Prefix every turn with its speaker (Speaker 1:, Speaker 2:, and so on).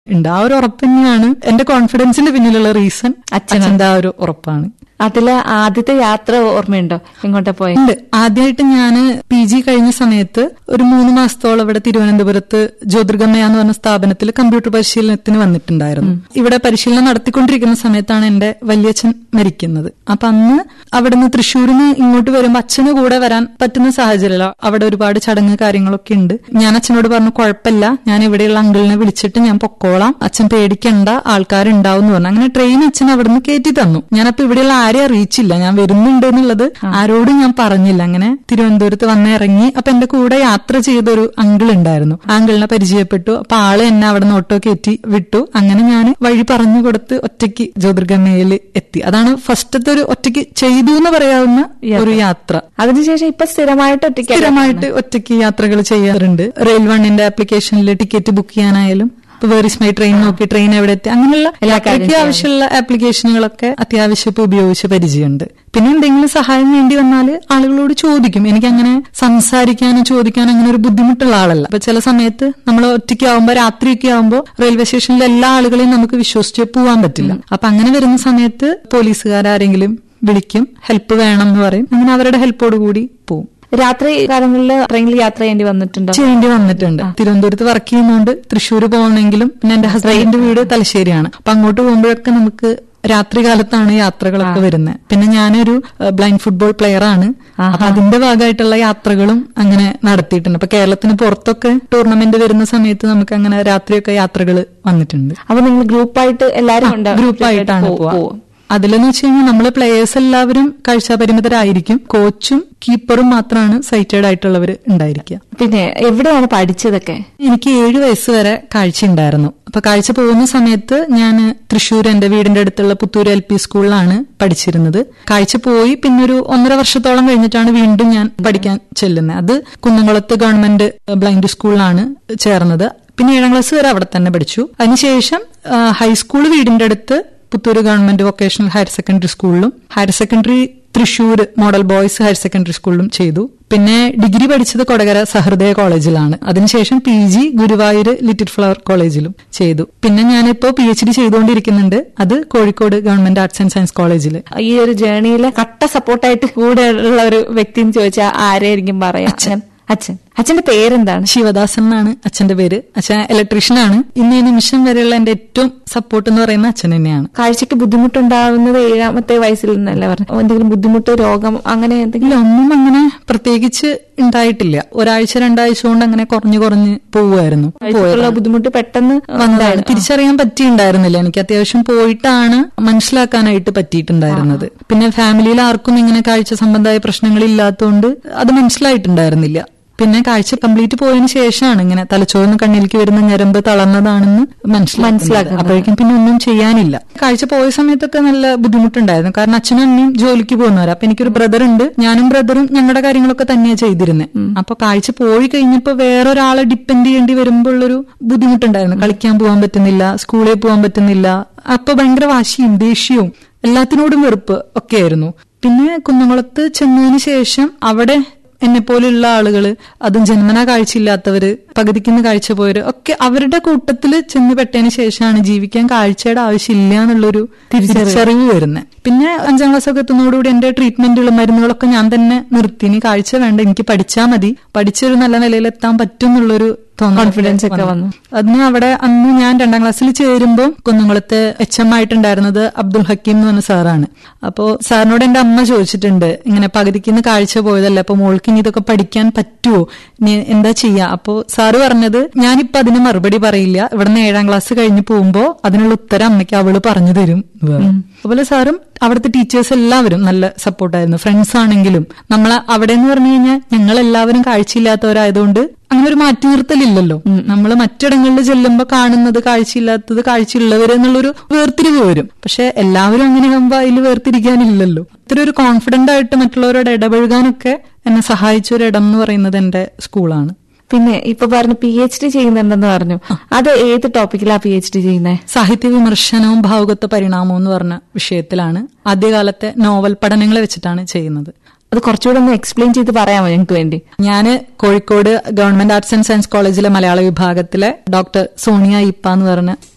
Speaker 1: ഉണ്ട് ആ ഒരു ഉറപ്പ് തന്നെയാണ് എന്റെ കോൺഫിഡൻസിന്റെ പിന്നിലുള്ള റീസൺ അച്ഛന്റെ ആ ഒരു ഉറപ്പാണ്
Speaker 2: അതില് ആദ്യത്തെ യാത്ര ഓർമ്മയുണ്ടോ എങ്ങോട്ടാ പോയത്
Speaker 1: ഉണ്ട് ആദ്യമായിട്ട് ഞാൻ പി ജി കഴിഞ്ഞ സമയത്ത് ഒരു മൂന്ന് മാസത്തോളം ഇവിടെ തിരുവനന്തപുരത്ത് ജ്യോതിർഗമയ എന്ന് പറഞ്ഞ സ്ഥാപനത്തിൽ കമ്പ്യൂട്ടർ പരിശീലനത്തിന് വന്നിട്ടുണ്ടായിരുന്നു ഇവിടെ പരിശീലനം നടത്തിക്കൊണ്ടിരിക്കുന്ന സമയത്താണ് എന്റെ വലിയച്ഛൻ മരിക്കുന്നത് അപ്പൊ അന്ന് അവിടുന്ന് തൃശ്ശൂരിന് ഇങ്ങോട്ട് വരുമ്പോ അച്ഛന് കൂടെ വരാൻ പറ്റുന്ന സാഹചര്യമല്ല അവിടെ ഒരുപാട് ചടങ്ങ് കാര്യങ്ങളൊക്കെ ഉണ്ട് ഞാൻ അച്ഛനോട് പറഞ്ഞു കുഴപ്പമില്ല ഞാൻ ഇവിടെയുള്ള അങ്കിളിനെ വിളിച്ചിട്ട് ഞാൻ പൊക്കോളാം അച്ഛൻ പേടിക്കണ്ട ആൾക്കാരുണ്ടാവും എന്ന് പറഞ്ഞു അങ്ങനെ ട്രെയിൻ അച്ഛൻ അവിടുന്ന് കയറ്റി തന്നു ഞാനപ്പോ ഇവിടെയുള്ള ആരെയും അറിയിച്ചില്ല ഞാൻ വരുന്നുണ്ട് എന്നുള്ളത് ആരോടും ഞാൻ പറഞ്ഞില്ല അങ്ങനെ തിരുവനന്തപുരത്ത് വന്ന് ഇറങ്ങി അപ്പൊ എന്റെ കൂടെ യാത്ര ചെയ്ത ഒരു അങ്കിൾ ഉണ്ടായിരുന്നു ആ അങ്കിളിനെ പരിചയപ്പെട്ടു അപ്പൊ ആള് എന്നെ അവിടെ നിന്ന് ഓട്ടോ കയറ്റി വിട്ടു അങ്ങനെ ഞാൻ വഴി പറഞ്ഞു കൊടുത്ത് ഒറ്റയ്ക്ക് ജ്യോതിർഗമയിൽ എത്തി അതാണ് ഫസ്റ്റത്തെ ഒരു ഒറ്റയ്ക്ക് ചെയ്തു എന്ന് പറയാവുന്ന ഒരു യാത്ര
Speaker 2: അതിനുശേഷം ഇപ്പൊ സ്ഥിരമായിട്ട് ഒറ്റയ്ക്ക്
Speaker 1: സ്ഥിരമായിട്ട് ഒറ്റയ്ക്ക് യാത്രകൾ ചെയ്യാറുണ്ട് റെയിൽ വണ്ണിന്റെ ആപ്ലിക്കേഷനിൽ ടിക്കറ്റ് ബുക്ക് ചെയ്യാനായാലും ഇപ്പൊ വേറിസ് മൈ ട്രെയിൻ നോക്കി ട്രെയിൻ എവിടെ എത്തി അങ്ങനെയുള്ള യാത്രയ്ക്ക് ആവശ്യമുള്ള ആപ്ലിക്കേഷനുകളൊക്കെ അത്യാവശ്യം ഇപ്പൊ ഉപയോഗിച്ച് പരിചയമുണ്ട് പിന്നെ എന്തെങ്കിലും സഹായം വേണ്ടി വന്നാൽ ആളുകളോട് ചോദിക്കും എനിക്ക് അങ്ങനെ സംസാരിക്കാനും ചോദിക്കാനും അങ്ങനെ ഒരു ബുദ്ധിമുട്ടുള്ള ആളല്ല അപ്പൊ ചില സമയത്ത് നമ്മൾ ഒറ്റയ്ക്ക് ആവുമ്പോൾ രാത്രിയൊക്കെ ആവുമ്പോൾ റെയിൽവേ സ്റ്റേഷനിലെ എല്ലാ ആളുകളെയും നമുക്ക് വിശ്വസിച്ച് പോവാൻ പറ്റില്ല അപ്പൊ അങ്ങനെ വരുന്ന സമയത്ത് പോലീസുകാരെങ്കിലും വിളിക്കും ഹെൽപ്പ് വേണം എന്ന് പറയും അങ്ങനെ അവരുടെ ഹെൽപ്പോട് കൂടി പോവും
Speaker 2: രാത്രി കാലങ്ങളിൽ ട്രെയിനിൽ യാത്ര ചെയ്യേണ്ടി വന്നിട്ടുണ്ടോ
Speaker 1: ചെയ്യേണ്ടി വന്നിട്ടുണ്ട് തിരുവനന്തപുരത്ത് വർക്ക് ചെയ്യുന്നതുകൊണ്ട് തൃശ്ശൂർ പോകണമെങ്കിലും പിന്നെ എന്റെ ഹസ്ബൻഡിന്റെ വീട് തലശ്ശേരിയാണ് അപ്പൊ അങ്ങോട്ട് പോകുമ്പോഴൊക്കെ നമുക്ക് രാത്രി കാലത്താണ് യാത്രകളൊക്കെ വരുന്നത് പിന്നെ ഞാനൊരു ബ്ലൈൻഡ് ഫുട്ബോൾ പ്ലെയർ ആണ് അപ്പൊ അതിന്റെ ഭാഗമായിട്ടുള്ള യാത്രകളും അങ്ങനെ നടത്തിയിട്ടുണ്ട് അപ്പൊ കേരളത്തിന് പുറത്തൊക്കെ ടൂർണമെന്റ് വരുന്ന സമയത്ത് നമുക്ക് അങ്ങനെ രാത്രിയൊക്കെ യാത്രകൾ വന്നിട്ടുണ്ട്
Speaker 2: അപ്പൊ നിങ്ങൾ ഗ്രൂപ്പായിട്ട് എല്ലാരും ഉണ്ട്
Speaker 1: ഗ്രൂപ്പായിട്ടാണ്
Speaker 2: പോ-
Speaker 1: പോവാ
Speaker 2: പോവും.
Speaker 1: അതിലെന്ന് വെച്ച് കഴിഞ്ഞാൽ നമ്മള് പ്ലേയേഴ്സ് എല്ലാവരും കാഴ്ചാപരിമിതരായിരിക്കും കോച്ചും കീപ്പറും മാത്രമാണ് സൈറ്റഡ് ആയിട്ടുള്ളവർ ഉണ്ടായിരിക്കുക
Speaker 2: പിന്നെ എവിടെയാണ് പഠിച്ചതൊക്കെ
Speaker 1: എനിക്ക് ഏഴ് വയസ്സ് വരെ കാഴ്ച ഉണ്ടായിരുന്നു അപ്പൊ കാഴ്ച പോകുന്ന സമയത്ത് ഞാൻ തൃശ്ശൂർ എന്റെ വീടിന്റെ അടുത്തുള്ള പുത്തൂർ എൽ പി സ്കൂളിലാണ് പഠിച്ചിരുന്നത് കാഴ്ച പോയി പിന്നെ ഒരു ഒന്നര വർഷത്തോളം കഴിഞ്ഞിട്ടാണ് വീണ്ടും ഞാൻ പഠിക്കാൻ ചെല്ലുന്നത് അത് കുന്നംകുളത്ത് ഗവൺമെന്റ് ബ്ലൈൻഡ് സ്കൂളിലാണ് ചേർന്നത് പിന്നെ ഏഴാം ക്ലാസ് വരെ അവിടെ തന്നെ പഠിച്ചു അതിനുശേഷം ആ, ഹൈസ്കൂൾ വീടിന്റെ അടുത്ത് Puthur government vocational higher secondary സ്കൂളിലും higher secondary Thrissur model boys higher secondary സ്കൂളിലും ചെയ്തു പിന്നെ ഡിഗ്രി പഠിച്ചത് കൊടകര സഹൃദയ കോളേജിലാണ് അതിനുശേഷം P G Guruvayur little flower കോളേജിലും ചെയ്തു പിന്നെ ഞാനിപ്പോ പി എച്ച് ഡി ചെയ്തുകൊണ്ടിരിക്കുന്നുണ്ട് അത് Kozhikode government arts and science കോളേജിൽ
Speaker 2: ഈ ഒരു ജേണിയിൽ കട്ട സപ്പോർട്ടായിട്ട് കൂടെ ഉള്ള ഒരു വ്യക്തി എന്ന് ചോദിച്ചാൽ ആരായിരിക്കും പറയാ അങ്ങനെ- അച്ഛൻ അച്ഛന്റെ പേരെന്താണ്
Speaker 1: ശിവദാസൻ എന്നാണ് അച്ഛന്റെ പേര് അച്ഛൻ ഇലക്ട്രീഷ്യനാണ് ഇന്ന് ഈ നിമിഷം വരെയുള്ള എന്റെ ഏറ്റവും സപ്പോർട്ട് എന്ന് പറയുന്ന അച്ഛൻ തന്നെയാണ്
Speaker 2: കാഴ്ചക്ക് ബുദ്ധിമുട്ടുണ്ടാവുന്നത് ഏഴാമത്തെ വയസ്സിൽ നിന്നല്ലേ പറഞ്ഞു എന്തെങ്കിലും ബുദ്ധിമുട്ട് രോഗം അങ്ങനെ എന്തെങ്കിലും
Speaker 1: ഇല്ല ഒന്നും അങ്ങനെ പ്രത്യേകിച്ച് ഉണ്ടായിട്ടില്ല ഒരാഴ്ച രണ്ടാഴ്ച കൊണ്ട് അങ്ങനെ കുറഞ്ഞു കുറഞ്ഞ് പോവുമായിരുന്നു
Speaker 2: ഉള്ള ബുദ്ധിമുട്ട് പെട്ടെന്ന്
Speaker 1: വന്നതാണ് തിരിച്ചറിയാൻ പറ്റിയിട്ടുണ്ടായിരുന്നില്ല എനിക്ക് അത്യാവശ്യം പോയിട്ടാണ് മനസ്സിലാക്കാനായിട്ട് പറ്റിയിട്ടുണ്ടായിരുന്നത് പിന്നെ ഫാമിലിയിൽ ആർക്കും ഇങ്ങനെ കാഴ്ച സംബന്ധമായ പ്രശ്നങ്ങൾ ഇല്ലാത്തതുകൊണ്ട് അത് മനസ്സിലായിട്ടുണ്ടായിരുന്നില്ല പിന്നെ കാഴ്ച കംപ്ലീറ്റ് പോയതിനു ശേഷമാണ് ഇങ്ങനെ തലച്ചോറിന് കണ്ണിലേക്ക് വരുന്ന ഞരമ്പ് തളർന്നതാണെന്ന് മനസ്സിലാക്കുന്നത് അപ്പോഴേക്കും പിന്നെ ഒന്നും ചെയ്യാനില്ല കാഴ്ച പോയ സമയത്തൊക്കെ നല്ല ബുദ്ധിമുട്ടുണ്ടായിരുന്നു കാരണം അച്ഛനും അമ്മയും ജോലിക്ക് പോകുന്നവരാ അപ്പൊ എനിക്കൊരു ബ്രദർ ഉണ്ട് ഞാനും ബ്രദറും ഞങ്ങളുടെ കാര്യങ്ങളൊക്കെ തന്നെയാണ് ചെയ്തിരുന്നത് അപ്പൊ കാഴ്ച പോയി കഴിഞ്ഞപ്പോ വേറൊരാളെ ഡിപ്പെൻഡ് ചെയ്യേണ്ടി വരുമ്പോൾ ഉള്ളൊരു ബുദ്ധിമുട്ടുണ്ടായിരുന്നു കളിക്കാൻ പോകാൻ പറ്റുന്നില്ല സ്കൂളിൽ പോകാൻ പറ്റുന്നില്ല അപ്പൊ ഭയങ്കര വാശിയും ദേഷ്യവും എല്ലാത്തിനോടും വെറുപ്പ് ഒക്കെ ആയിരുന്നു പിന്നെ കുന്നംകുളത്ത് ചെന്നതിന് ശേഷം അവിടെ എന്നെ പോലെയുള്ള ആളുകള് അതും ജന്മനാ കാഴ്ചയില്ലാത്തവര് പകുതിക്കുന്ന കാഴ്ച പോയവര് ഒക്കെ അവരുടെ കൂട്ടത്തിൽ ചെന്ന് പെട്ടതിന് ശേഷമാണ് ജീവിക്കാൻ കാഴ്ചയുടെ ആവശ്യമില്ല എന്നുള്ളൊരു തിരിച്ചറിവ് വരുന്നത് പിന്നെ അഞ്ചാം ക്ലാസ് ഒക്കെ എത്തുന്നതോടുകൂടി എന്റെ ട്രീറ്റ്മെന്റുകളും മരുന്നുകളൊക്കെ ഞാൻ തന്നെ നിർത്തി ഇനി കാഴ്ച വേണ്ട എനിക്ക് പഠിച്ചാൽ മതി പഠിച്ചൊരു നല്ല നിലയിൽ എത്താൻ പറ്റും എന്നുള്ളൊരു
Speaker 2: Confidence ഒക്കെ വന്നു.
Speaker 1: അന്ന് അവിടെ അന്ന് ഞാൻ രണ്ടാം ക്ലാസ്സിൽ ചേരുമ്പോൾ കുന്നംകുളത്ത് എച്ച് എം ആയിട്ടുണ്ടായിരുന്നത് അബ്ദുൽ ഹക്കീം എന്ന് പറഞ്ഞ സാറാണ് അപ്പോ സാറിനോട് എന്റെ അമ്മ ചോദിച്ചിട്ടുണ്ട് ഇങ്ങനെ പകുതിക്കുന്ന കാഴ്ച പോയതല്ലേ അപ്പൊ മോൾക്ക് ഇനി ഇതൊക്കെ പഠിക്കാൻ പറ്റുമോ ഇനി എന്താ ചെയ്യാ അപ്പോ സാറ് പറഞ്ഞത് ഞാനിപ്പോ അതിന് മറുപടി പറയില്ല ഇവിടുന്ന് ഏഴാം ക്ലാസ് കഴിഞ്ഞ് പോകുമ്പോ അതിനുള്ള ഉത്തരം അമ്മയ്ക്ക് അവള് പറഞ്ഞു തരും എന്ന് പറഞ്ഞു. അതുപോലെ സാറും അവിടുത്തെ ടീച്ചേഴ്സ് എല്ലാവരും നല്ല സപ്പോർട്ടായിരുന്നു ഫ്രണ്ട്സ് ആണെങ്കിലും നമ്മൾ അവിടെ എന്ന് പറഞ്ഞു കഴിഞ്ഞാൽ ഞങ്ങൾ എല്ലാവരും കാഴ്ചയില്ലാത്തവരായതുകൊണ്ട് അങ്ങനെ ഒരു മാറ്റി നിർത്തലില്ലല്ലോ നമ്മൾ മറ്റിടങ്ങളിൽ ചെല്ലുമ്പോൾ കാണുന്നത് കാഴ്ചയില്ലാത്തത് കാഴ്ചയുള്ളവർ എന്നുള്ളൊരു വേർതിരിവ് വരും പക്ഷെ എല്ലാവരും അങ്ങനെ ആകുമ്പോൾ അതിൽ വേർതിരിക്കാനില്ലല്ലോ ഇത്ര ഒരു കോൺഫിഡന്റ് ആയിട്ട് മറ്റുള്ളവരോട് ഇടപഴകാനൊക്കെ എന്നെ സഹായിച്ച ഒരു ഇടം എന്ന് പറയുന്നത് എന്റെ സ്കൂളാണ്
Speaker 2: പിന്നെ ഇപ്പൊ പറഞ്ഞു പി എച്ച് ഡി ചെയ്യുന്നുണ്ടെന്ന് പറഞ്ഞു അത് ഏത് ടോപ്പിക്കിലാ പി എച്ച് ഡി ചെയ്യുന്നത്
Speaker 1: സാഹിത്യ വിമർശനവും ഭാവുകത്വ പരിണാമവും എന്ന് പറഞ്ഞ വിഷയത്തിലാണ് ആദ്യകാലത്തെ നോവൽ പഠനങ്ങളെ വെച്ചിട്ടാണ് ചെയ്യുന്നത്
Speaker 2: അത് കുറച്ചുകൂടെ ഒന്ന് എക്സ്പ്ലെയിൻ ചെയ്ത് പറയാമോ ഞങ്ങൾക്ക് വേണ്ടി
Speaker 1: ഞാൻ Kozhikode government arts and science കോളേജിലെ മലയാള വിഭാഗത്തിലെ ഡോക്ടർ സോണിയ ഇപ്പ എന്ന് പറഞ്ഞ